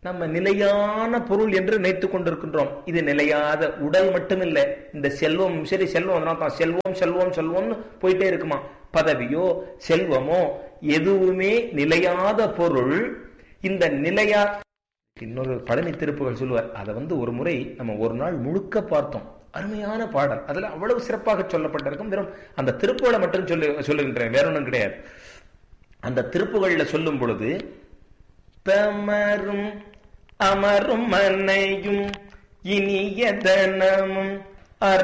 நம்ம நிலையான பொருள் என்று நினைத்துக் கொண்டிருக்கின்றோம் இது நிலையாத உடல் மட்டுமில்ல இந்த செல்வம் சரி செல்வம் அதனால தான் செல்வம் செல்வம் செல்வம்னு போயிட்டே இருக்குமா பதவியோ செல்வமோ எதுவுமே நிலையாத பொருள் இந்த நிலையா இன்னொரு பழனி திருப்புகள் சொல்லுவார் அதை வந்து ஒரு முறை நம்ம ஒரு நாள் முழுக்க பார்த்தோம் அருமையான பாடல் அதுல அவ்வளவு சிறப்பாக சொல்லப்பட்டிருக்கும் வெறும் அந்த திருப்புகளை மட்டும் சொல்லு சொல்லுகின்றேன் வேற ஒன்றும் கிடையாது அந்த திருப்புகள்ல சொல்லும் பொழுது தமரும் அமரும் மனையும் இனிய தனமும்